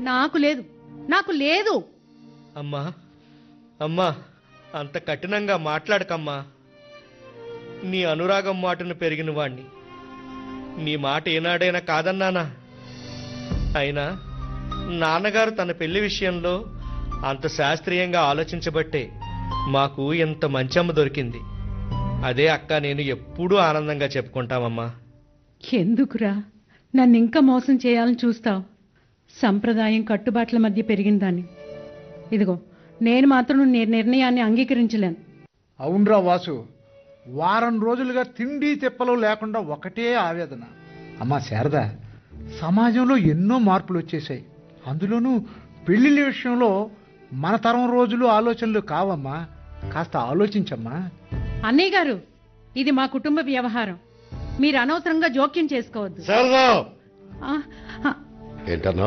నాకు లేదు నాకు లేదు అమ్మా అమ్మా అంత కఠినంగా మాట్లాడకమ్మా నీ అనురాగం మాటను పెరిగిన వాణ్ణి నీ మాట ఏనాడైనా కాదన్నానా అయినా నాన్నగారు తన పెళ్లి విషయంలో అంత శాస్త్రీయంగా ఆలోచించబట్టే మాకు ఇంత మంచమ్మ దొరికింది అదే అక్క నేను ఎప్పుడూ ఆనందంగా చెప్పుకుంటామమ్మా ఎందుకురా నన్ను ఇంకా మోసం చేయాలని చూస్తావు సంప్రదాయం కట్టుబాట్ల మధ్య పెరిగిందాన్ని ఇదిగో నేను మాత్రం నీ నిర్ణయాన్ని అంగీకరించలేను అవునరా వాసు వారం రోజులుగా తిండి తిప్పలు లేకుండా ఒకటే ఆవేదన అమ్మా శారద సమాజంలో ఎన్నో మార్పులు వచ్చేసాయి అందులోనూ పెళ్లిళ్ళ విషయంలో మన తరం రోజులు ఆలోచనలు కావమ్మా కాస్త ఆలోచించమ్మా అన్నయ్య గారు ఇది మా కుటుంబ వ్యవహారం మీరు అనవసరంగా జోక్యం చేసుకోవద్దు శారదా ఆ, ఆ, ఏంటన్నా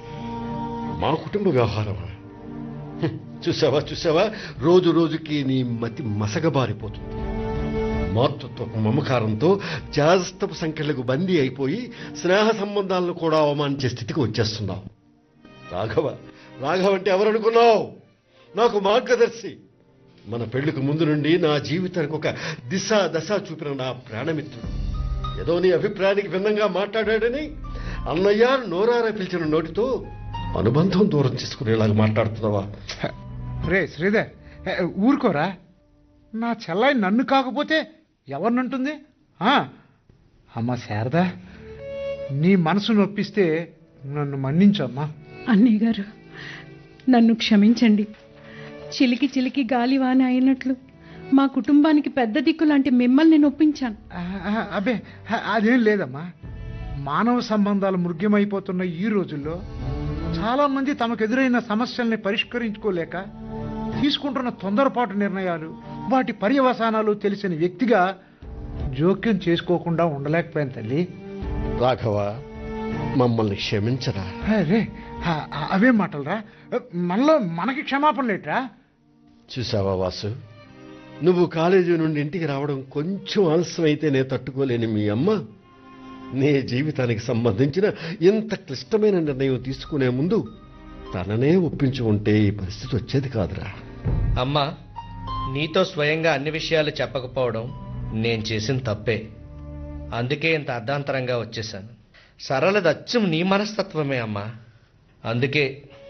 మా కుటుంబ వ్యవహారమా హ్మ్, చూసావా చూసావా రోజు రోజుకి నీ మతి మసగబారిపోతుంది మాతృత్వపు మమకారంతో జాస్తపు సంఖ్యలకు బందీ అయిపోయి స్నేహ సంబంధాలను కూడా అవమానించే స్థితికి వచ్చేస్తున్నావు రాఘవ రాఘవ అంటే ఎవరనుకున్నావు నాకు మార్గదర్శి మన పెళ్లికి ముందు నుండి నా జీవితానికి ఒక దిశ దశ చూపిన నా ప్రాణమిత్రుడు ఏదో నీ అభిప్రాయానికి భిన్నంగా మాట్లాడాడని అన్నయ్య నోరారా పిలిచిన నోటితో అనుబంధం దూరం చేసుకునేలాగా మాట్లాడుతున్నావా హ, రే శ్రీధర్ హే, ఊరుకోరా నా చెల్లాయి నన్ను కాకపోతే ఎవరినంటుంది ఆ, అమ్మా శారద నీ మనసు నొప్పిస్తే నన్ను మన్నించమ్మా అన్నయ్య గారు నన్ను క్షమించండి చిలికి చిలికి గాలివాన అయినట్లు మా కుటుంబానికి పెద్ద దిక్కు లాంటి మిమ్మల్ని నొప్పించాను ఆ, ఆ, అబ్బే హ, అదేం లేదమ్మా మానవ సంబంధాలు మృగ్యమైపోతున్న ఈ రోజుల్లో చాలా మంది తమకు ఎదురైన సమస్యల్ని పరిష్కరించుకోలేక తీసుకుంటున్న తొందరపాటు నిర్ణయాలు వాటి పర్యవసానాలు తెలిసిన వ్యక్తిగా జోక్యం చేసుకోకుండా ఉండలేకపోయాను తల్లి రాఘవ మమ్మల్ని క్షమించరా అరే అవేం మాటలరా మనలో మనకి క్షమాపణ లేట్రా చూసావా వాసు నువ్వు కాలేజీ నుండి ఇంటికి రావడం కొంచెం ఆలస్యం అయితే నేను తట్టుకోలేని మీ అమ్మ నీ జీవితానికి సంబంధించిన ఇంత క్లిష్టమైన నిర్ణయం తీసుకునే ముందు తననే ఒప్పించి ఉంటే ఈ పరిస్థితి వచ్చేది కాదురా అమ్మా నీతో స్వయంగా అన్ని విషయాలు చెప్పకపోవడం నేను చేసిన తప్పే అందుకే ఇంత అర్ధాంతరంగా వచ్చేసాను సరళది అచ్చం నీ మనస్తత్వమే అమ్మా అందుకే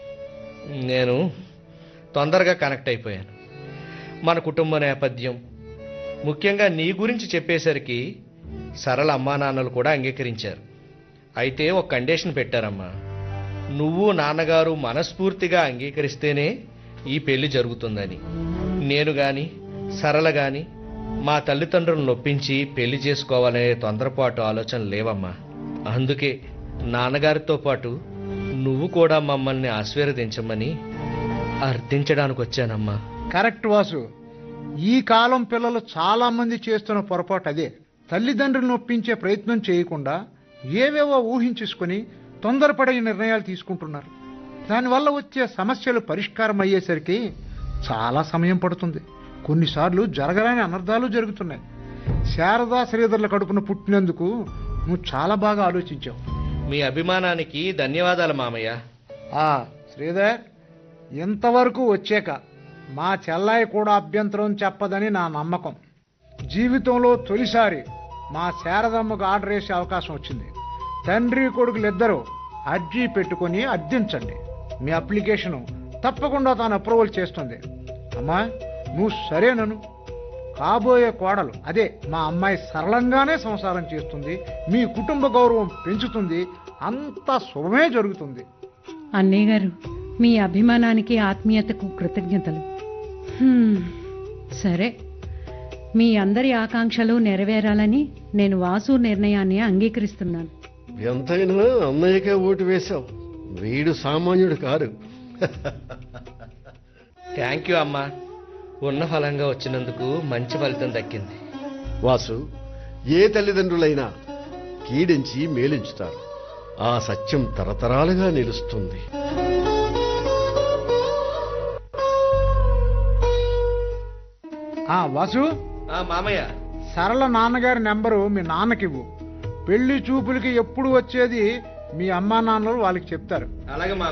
నేను తొందరగా కనెక్ట్ అయిపోయాను మన కుటుంబ నేపథ్యం ముఖ్యంగా నీ గురించి చెప్పేసరికి సరళ అమ్మా నాన్నలు కూడా అంగీకరించారు అయితే ఒక కండిషన్ పెట్టారమ్మా నువ్వు నాన్నగారు మనస్ఫూర్తిగా అంగీకరిస్తేనే ఈ పెళ్లి జరుగుతుందని నేను గాని సరళ గాని మా తల్లిదండ్రులను నొప్పించి పెళ్లి చేసుకోవాలనే తొందరపాటు ఆలోచన లేవమ్మా అందుకే నాన్నగారితో పాటు నువ్వు కూడా మమ్మల్ని ఆశీర్వదించమని అర్థించడానికి వచ్చానమ్మా కరెక్ట్ వాసు ఈ కాలం పిల్లలు చాలా మంది చేస్తున్న పొరపాటు అదే తల్లిదండ్రులను ఒప్పించే ప్రయత్నం చేయకుండా ఏవేవో ఊహించేసుకుని తొందరపడే నిర్ణయాలు తీసుకుంటున్నారు దానివల్ల వచ్చే సమస్యలు పరిష్కారం అయ్యేసరికి చాలా సమయం పడుతుంది కొన్నిసార్లు జరగరాని అనర్థాలు జరుగుతున్నాయి శారదా శ్రీధర్ల కడుపున పుట్టినందుకు నువ్వు చాలా బాగా ఆలోచించావు మీ అభిమానానికి ధన్యవాదాలు మామయ్య ఆ శ్రీధర్ ఇంతవరకు వచ్చాక మా చెల్లాయి కూడా అభ్యంతరం చెప్పదని నా నమ్మకం జీవితంలో తొలిసారి మా శారదమ్మకు ఆర్డర్ వేసే అవకాశం వచ్చింది తండ్రి కొడుకులిద్దరూ అర్జీ పెట్టుకొని అర్థించండి మీ అప్లికేషను తప్పకుండా తాను అప్రూవల్ చేస్తుంది అమ్మా నువ్వు సరేనను కాబోయే కోడలు అదే మా అమ్మాయి సరళంగానే సంసారం చేస్తుంది మీ కుటుంబ గౌరవం పెంచుతుంది అంత శుభమే జరుగుతుంది అన్నయ్య గారు మీ అభిమానానికి ఆత్మీయతకు కృతజ్ఞతలు హ్మ్, సరే మీ అందరి ఆకాంక్షలు నెరవేరాలని నేను వాసు నిర్ణయాన్ని అంగీకరిస్తున్నాను ఎంతైనా అన్నయ్యకే ఓటు వేశావు వీడు సామాన్యుడు కాదు థ్యాంక్ యూ అమ్మా ఉన్న ఫలంగా వచ్చినందుకు మంచి ఫలితం దక్కింది వాసు ఏ తల్లిదండ్రులైనా కీడించి మేలించుతారు ఆ సత్యం తరతరాలుగా నిలుస్తుంది ఆ వాసు ఆ మామయ్య సరళ నాన్నగారి నెంబరు మీ నాన్నకివ్వు పెళ్లి చూపులకి ఎప్పుడు వచ్చేది మీ అమ్మా నాన్నలు వాళ్ళకి చెప్తారు అలాగే మా